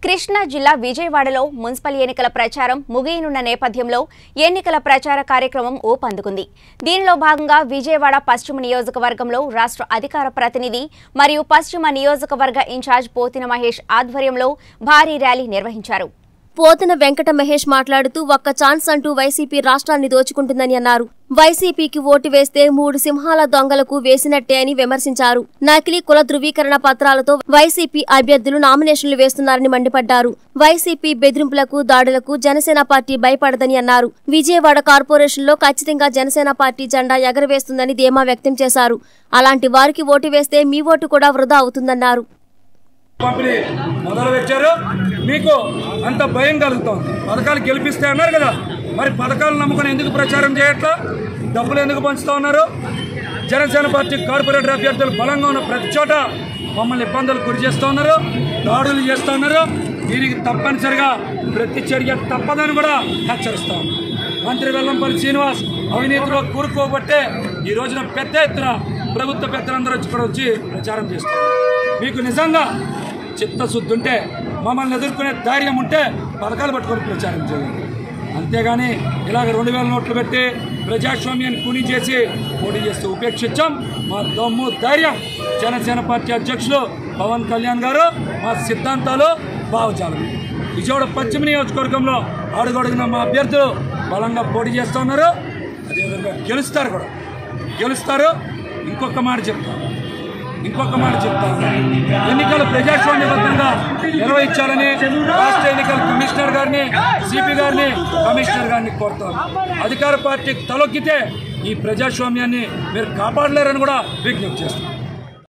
కృష్ణా జిల్లా విజయవాడలో మున్సిపల్ ఎన్నికల ప్రచారం ముగియనున్న నేపథ్యంలో ఎన్నికల ప్రచార కార్యక్రమం ఊపందుకుంది దీనిలో భాగంగా విజయవాడ పశ్చిమ నియోజకవర్గంలో రాష్ట్ర అధికార ప్రతినిధి మరియు పశ్చిమ నియోజకవర్గ ఇన్ఛార్జ్ పోతిన మహేష్ ఆధ్వర్యంలో భారీ ర్యాలీ నిర్వహించారు పోతన వెంకట మహేష్ మాట్లాడుతూ ఒక్క ఛాన్స్ అంటూ వైసీపీ రాష్ట్రాన్ని దోచుకుంటుందని అన్నారు వైసీపీకి ఓటు వేస్తే మూడు సింహాల దొంగలకు వేసినట్టే అని విమర్శించారు నకిలీ కుల ధృవీకరణ పత్రాలతో వైసీపీ అభ్యర్థులు నామినేషన్లు వేస్తున్నారని మండిపడ్డారు వైసీపీ బెదిరింపులకు దాడులకు జనసేన పార్టీ భయపడదని అన్నారు విజయవాడ కార్పొరేషన్లో ఖచ్చితంగా జనసేన పార్టీ జెండా ఎగరవేస్తుందని ధీమా వ్యక్తం చేశారు అలాంటి వారికి ఓటు వేస్తే మీ ఓటు కూడా వృధా అవుతుందన్నారు పంపిణీ మొదలు పెట్టారు మీకు అంత భయం కలుగుతోంది పథకాలు గెలిపిస్తే అన్నారు కదా మరి పథకాలు నమ్ముకొని ఎందుకు ప్రచారం చేయట్లా డబ్బులు ఎందుకు పంచుతా ఉన్నారు జనసేన పార్టీ కార్పొరేటర్ అభ్యర్థులు బలంగా ఉన్న ప్రతి చోట మమ్మల్ని ఇబ్బందులు గురి చేస్తూ ఉన్నారు దాడులు చేస్తూ ఉన్నారు దీనికి తప్పనిసరిగా ప్రతి చర్య తప్పదని కూడా హెచ్చరిస్తా ఉన్నాం మంత్రి వెల్లంపల్లి శ్రీనివాస్ అవినీతిలో కూరుకోబట్టే ఈ రోజున పెద్ద ఎత్తున ప్రభుత్వ పెద్దలందరూ వచ్చి ఇక్కడ వచ్చి ప్రచారం చేస్తారు మీకు నిజంగా చిత్తశుద్ధి ఉంటే మమ్మల్ని ఎదుర్కొనే ధైర్యం ఉంటే పథకాలు పట్టుకొని ప్రచారం చేయండి అంతేగాని ఇలాగ రెండు వేల నోట్లు పెట్టి ప్రజాస్వామ్యాన్ని కూని చేసి పోటీ చేస్తూ ఉపేక్షించాం మా దమ్ము ధైర్యం జనసేన పార్టీ అధ్యక్షులు పవన్ కళ్యాణ్ గారు మా సిద్ధాంతాలు భావజాలం విజయవాడ పశ్చిమ నియోజకవర్గంలో అడుగడుగున మా అభ్యర్థులు బలంగా పోటీ చేస్తూ uన్నారు అదేవిధంగా గెలుస్తారు కూడా గెలుస్తారు ఇంకొక మాట చెప్తాను ఇంకొక మాట చెప్తాను ఎన్నికలు ప్రజాస్వామ్యబద్ధంగా నిర్వహించాలని రాష్ట్ర ఎన్నికల కమిషనర్ గారిని సిపి గారిని కమిషనర్ గారిని కోరుతాను అధికార పార్టీ తలొక్కితే ఈ ప్రజాస్వామ్యాన్ని మీరు కాపాడలేరని కూడా విజ్ఞప్తి చేస్తాను